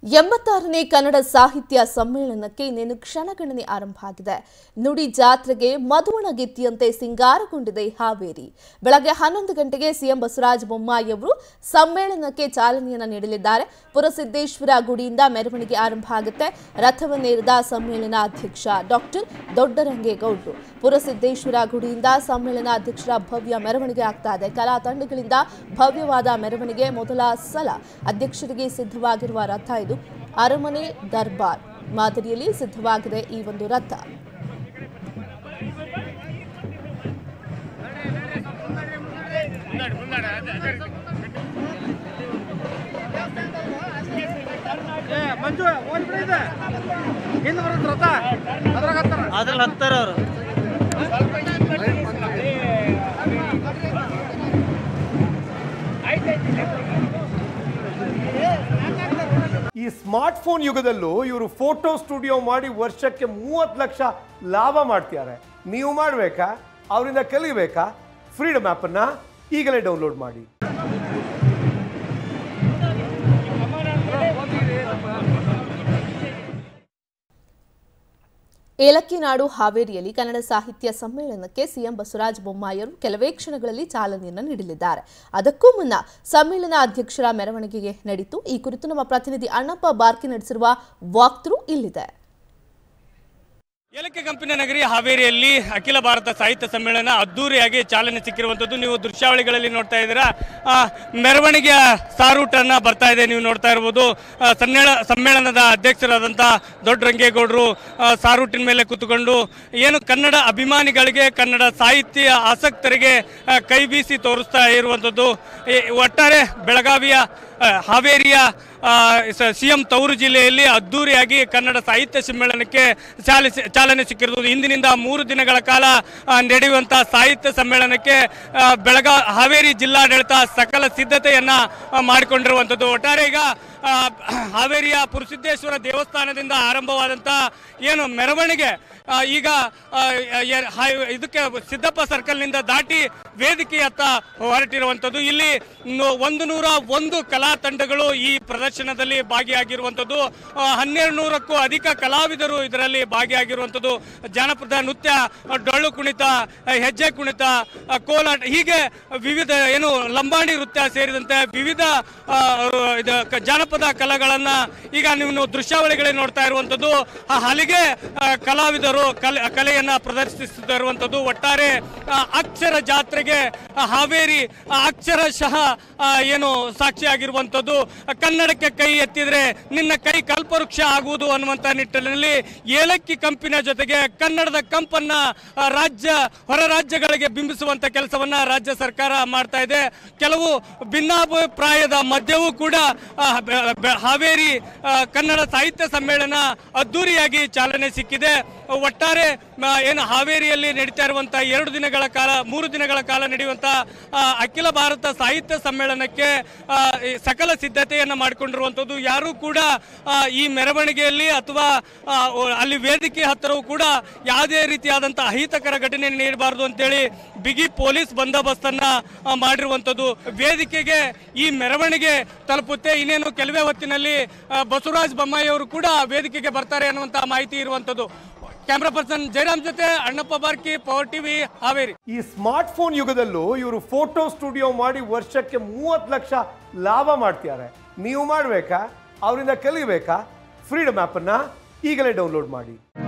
ಎಂಬತ್ತಾರನೇ ಕನ್ನಡ ಸಾಹಿತ್ಯ ಸಮ್ಮೇಳನಕ್ಕೆ ಇನ್ನೇನು ಕ್ಷಣಗಣನೆ ಆರಂಭ ಆಗಿದೆ ನುಡಿ ಜಾತ್ರೆಗೆ ಮಧುವಣಗಿತ್ತಿಯಂತೆ ಸಿಂಗಾರಗೊಂಡಿದೆ ಹಾವೇರಿ ಬೆಳಗ್ಗೆ ಹನ್ನೊಂದು ಗಂಟೆಗೆ ಸಿಎಂ ಬಸವರಾಜ ಬೊಮ್ಮಾಯಿ ಅವರು ಸಮ್ಮೇಳನಕ್ಕೆ ಚಾಲನೆಯನ್ನ ನೀಡಲಿದ್ದಾರೆ ಪುರಸಿದ್ದೇಶ್ವರ ಗುಡಿಯಿಂದ ಮೆರವಣಿಗೆ ಆರಂಭ ಆಗುತ್ತೆ ರಥವನ್ನೇರಿದ ಸಮ್ಮೇಳನ ಅಧ್ಯಕ್ಷ ಡಾಕ್ಟರ್ ದೊಡ್ಡರಂಗೇಗೌಡರು ಪುರಸಿದ್ದೇಶ್ವರ ಗುಡಿಯಿಂದ ಸಮ್ಮೇಳನ ಅಧ್ಯಕ್ಷರ ಭವ್ಯ ಮೆರವಣಿಗೆ ಆಗ್ತಾ ಇದೆ ಕಲಾ ತಂಡಗಳಿಂದ ಭವ್ಯವಾದ ಮೆರವಣಿಗೆ ಮೊದಲ ಸಲ ಅಧ್ಯಕ್ಷರಿಗೆ ಸಿದ್ಧವಾಗಿರುವ ರಥ ಇದು ಅರಮನೆ ದರ್ಬಾರ್ ಮಾದರಿಯಲ್ಲಿ ಸಿದ್ಧವಾಗಿದೆ ಈ ಒಂದು ರಥ ಏ ಮಂಜು ಓಡ್ಬಿಡಿ ಇದೆ ಹಿಂದೆ ಬರುತ್ತೆ ರಥ ಅದ್ರಾಗ ಹತ್ತಾರ ಅದ್ರಲ್ಲಿ ಹತ್ತಾರ ಅವರು ಈ ಸ್ಮಾರ್ಟ್ ಫೋನ್ ಯುಗದಲ್ಲೂ ಇವರು ಫೋಟೋ ಸ್ಟುಡಿಯೋ ಮಾಡಿ ವರ್ಷಕ್ಕೆ ಮೂವತ್ತು ಲಕ್ಷ ಲಾಭ ಮಾಡ್ತಿದ್ದಾರೆ ನೀವು ಮಾಡಬೇಕಾ ಅವರಿಂದ ಕಲಿಬೇಕಾ ಫ್ರೀಡಮ್ ಆ್ಯಪನ್ನು ಈಗಲೇ ಡೌನ್ಲೋಡ್ ಮಾಡಿ ಏಲಕ್ಕಿನಾಡು ಹಾವೇರಿಯಲ್ಲಿ ಕನ್ನಡ ಸಾಹಿತ್ಯ ಸಮ್ಮೇಳನಕ್ಕೆ ಸಿಎಂ ಬಸವರಾಜ ಬೊಮ್ಮಾಯಿಯವರು ಕೆಲವೇ ಕ್ಷಣಗಳಲ್ಲಿ ಚಾಲನೆಯನ್ನು ನೀಡಲಿದ್ದಾರೆ ಅದಕ್ಕೂ ಮುನ್ನ ಸಮ್ಮೇಳನ ಅಧ್ಯಕ್ಷರ ಮೆರವಣಿಗೆಗೆ ನಡೆಯಿತು ಈ ಕುರಿತು ನಮ್ಮ ಪ್ರತಿನಿಧಿ ಅಣ್ಣಪ್ಪ ಬಾರ್ಕಿ ನಡೆಸಿರುವ ವಾಕ್ಥ್ರೂ ಇಲ್ಲಿದೆ ಏಲಕ್ಕಿ ಕಂಪನಿ ನಗರಿ ಹಾವೇರಿಯಲ್ಲಿ ಅಖಿಲ ಭಾರತ ಸಾಹಿತ್ಯ ಸಮ್ಮೇಳನ ಅದ್ದೂರಿಯಾಗಿ ಚಾಲನೆ ಸಿಕ್ಕಿರುವಂಥದ್ದು ನೀವು ದೃಶ್ಯಾವಳಿಗಳಲ್ಲಿ ನೋಡ್ತಾ ಇದ್ದೀರಾ ಆ, ಮೆರವಣಿಗೆಯ ಸಾರೂಟನ್ನ ಬರ್ತಾ ಇದೆ ನೀವು ನೋಡ್ತಾ ಇರ್ಬೋದು ಆ, ಸಮ್ಮೇಳ ಸಮ್ಮೇಳನದ ಅಧ್ಯಕ್ಷರಾದಂಥ ದೊಡ್ಡ ರಂಗೇಗೌಡರು ಆ, ಸಾರೂಟಿನ ಮೇಲೆ ಕೂತ್ಕೊಂಡು ಏನು ಕನ್ನಡ ಅಭಿಮಾನಿಗಳಿಗೆ ಕನ್ನಡ ಸಾಹಿತ್ಯ ಆಸಕ್ತರಿಗೆ ಆ, ಕೈ ಬೀಸಿ ತೋರಿಸ್ತಾ ಇರುವಂಥದ್ದು ಈ ಒಟ್ಟಾರೆ ಬೆಳಗಾವಿಯ ಆ, ಹಾವೇರಿಯ ಸಿ ಎಂ ತವರು ಜಿಲ್ಲೆಯಲ್ಲಿ ಅದ್ದೂರಿಯಾಗಿ ಕನ್ನಡ ಸಾಹಿತ್ಯ ಸಮ್ಮೇಳನಕ್ಕೆ ಚಾಲಿ ಚಾಲನೆ ಸಿಕ್ಕಿರುವುದು ಇಂದಿನಿಂದ ಮೂರು ದಿನಗಳ ಕಾಲ ಆ, ನಡೆಯುವಂಥ ಸಾಹಿತ್ಯ ಸಮ್ಮೇಳನಕ್ಕೆ ಆ, ಬೆಳಗಾ ಹಾವೇರಿ ಜಿಲ್ಲಾಡಳಿತ ಸಕಲ ಸಿದ್ಧತೆಯನ್ನ ಆ, ಮಾಡಿಕೊಂಡಿರುವಂಥದ್ದು ಒಟ್ಟಾರೆ ಈಗ ಆ, ಹಾವೇರಿಯ ಪುರಸಿದ್ದೇಶ್ವರ ದೇವಸ್ಥಾನದಿಂದ ಆರಂಭವಾದಂಥ ಏನು ಮೆರವಣಿಗೆ ಆ, ಈಗ ಆ, ಎ- ಹೈ- ಇದಕ್ಕೆ ಸಿದ್ದಪ್ಪ ಸರ್ಕಲ್ನಿಂದ ದಾಟಿ ವೇದಿಕೆಯತ್ತ ಹೊರಟಿರುವಂಥದ್ದು ಇಲ್ಲಿ ನು- ಒಂದು ನೂರ ಒಂದು ಕಲಾ ತಂಡಗಳು ಈ ಪ್ರದರ್ಶನದಲ್ಲಿ ಭಾಗಿಯಾಗಿರುವಂಥದ್ದು ಆ, ಹನ್ನೆರಡು ನೂರಕ್ಕೂ ಅಧಿಕ ಕಲಾವಿದರು ಇದರಲ್ಲಿ ಭಾಗಿಯಾಗಿರುವಂಥದ್ದು ಜಾನಪದ ನೃತ್ಯ ಆ, ಡೊಳ್ಳು ಕುಣಿತ ಆ, ಹೆಜ್ಜೆ ಕುಣಿತ ಆ, ಕೋಲಾಟ ಹೀಗೆ ವಿವಿಧ ಏನು ಲಂಬಾಣಿ ನೃತ್ಯ ಸೇರಿದಂತೆ ವಿವಿಧ ಆ, ಇದು ಕ- ಜಾನಪದ ಕಲೆಗಳನ್ನ ಈಗ ನೀವು ದೃಶ್ಯಾವಳಿಗಳಲ್ಲಿ ನೋಡ್ತಾ ಇರುವಂಥದ್ದು ಆ ಹಲಿಗೆ ಆ, ಕಲಾವಿದರು ಕಲೆ ಕಲೆಯನ್ನ ಪ್ರದರ್ಶಿಸುತ್ತಾ ಇರುವಂಥದ್ದು ಒಟ್ಟಾರೆ ಆ, ಅಕ್ಷರ ಜಾತ್ರೆಗೆ ಆ, ಹಾವೇರಿ ಆ, ಅಕ್ಷರಶಃ ಆ, ಏನು ಸಾಕ್ಷಿಯಾಗಿರುವಂಥದ್ದು ಆ, ಕನ್ನಡಕ್ಕೆ ಕೈ ಎತ್ತಿದ್ರೆ ನಿನ್ನ ಕೈ ಕಲ್ಪವೃಕ್ಷ ಆಗುವುದು ಅನ್ನುವಂಥ ನಿಟ್ಟಿನಲ್ಲಿ ಏಲಕ್ಕಿ ಕಂಪಿನ ಜೊತೆಗೆ ಕನ್ನಡದ ಕಂಪನ್ನ ಆ, ರಾಜ್ಯ ಹೊರ ರಾಜ್ಯಗಳಿಗೆ ಬಿಂಬಿಸುವಂತ ಕೆಲಸವನ್ನ ರಾಜ್ಯ ಸರ್ಕಾರ ಮಾಡ್ತಾ ಇದೆ ಕೆಲವು ಭಿನ್ನಾಭಿಪ್ರಾಯದ ಮಧ್ಯವೂ ಕೂಡ ಆ, ಬೆ- ಬೆ- ಹಾವೇರಿ ಆ, ಕನ್ನಡ ಸಾಹಿತ್ಯ ಸಮ್ಮೇಳನ ಅದ್ದೂರಿಯಾಗಿ ಚಾಲನೆ ಸಿಕ್ಕಿದೆ ಒಟ್ಟಾರೆ ಆ, ಏನು ಹಾವೇರಿಯಲ್ಲಿ ನಡೀತಾ ಇರುವಂತ ಎರಡು ದಿನಗಳ ಕಾಲ ಮೂರು ದಿನಗಳ ಕಾಲ ನಡೆಯುವಂತ ಆ, ಅಖಿಲ ಭಾರತ ಸಾಹಿತ್ಯ ಸಮ್ಮೇಳನಕ್ಕೆ ಆ, ಈ ಸಕಲ ಸಿದ್ಧತೆಯನ್ನ ಮಾಡಿಕೊಂಡಿರುವಂಥದ್ದು ಯಾರೂ ಕೂಡ ಆ, ಈ ಮೆರವಣಿಗೆಯಲ್ಲಿ ಅಥವಾ ಆ, ಓ- ಅಲ್ಲಿ ವೇದಿಕೆ ಹತ್ತಿರವೂ ಕೂಡ ಯಾವುದೇ ರೀತಿಯಾದಂಥ ಅಹಿತಕರ ಘಟನೆ ನೀಡಬಾರದು ಅಂತೇಳಿ ಬಿಗಿ ಪೊಲೀಸ್ ಬಂದೋಬಸ್ತನ್ನ ಆ, ಮಾಡಿರುವಂಥದ್ದು ವೇದಿಕೆಗೆ ಈ ಮೆರವಣಿಗೆ ತಲುಪುತ್ತೆ ಇನ್ನೇನು ಕೆಲವೇ ಹೊತ್ತಿನಲ್ಲಿ ಆ, ಬಸವರಾಜ ಬೊಮ್ಮಾಯಿ ಅವರು ಕೂಡ ವೇದಿಕೆಗೆ ಬರ್ತಾರೆ ಅನ್ನುವಂಥ ಮಾಹಿತಿ ಇರುವಂಥದ್ದು ಕ್ಯಾಮ್ರಾ ಪರ್ಸನ್ ಜಯರಾಮ್ ಜೊತೆ ಅಣ್ಣಪ್ಪ ಬಾರ್ಕಿ ಪವರ್ ಟಿವಿ ಹಾವೇರಿ ಈ ಸ್ಮಾರ್ಟ್ ಫೋನ್ ಯುಗದಲ್ಲೂ ಇವರು ಫೋಟೋ ಸ್ಟುಡಿಯೋ ಮಾಡಿ ವರ್ಷಕ್ಕೆ ಮೂವತ್ತು ಲಕ್ಷ ಲಾಭ ಮಾಡ್ತಿದ್ದಾರೆ ನೀವು ಮಾಡಬೇಕಾ ಅವರಿಂದ ಕಲಿಬೇಕಾ ಫ್ರೀಡಮ್ ಆ್ಯಪನ್ನು ಈಗಲೇ ಡೌನ್ಲೋಡ್ ಮಾಡಿ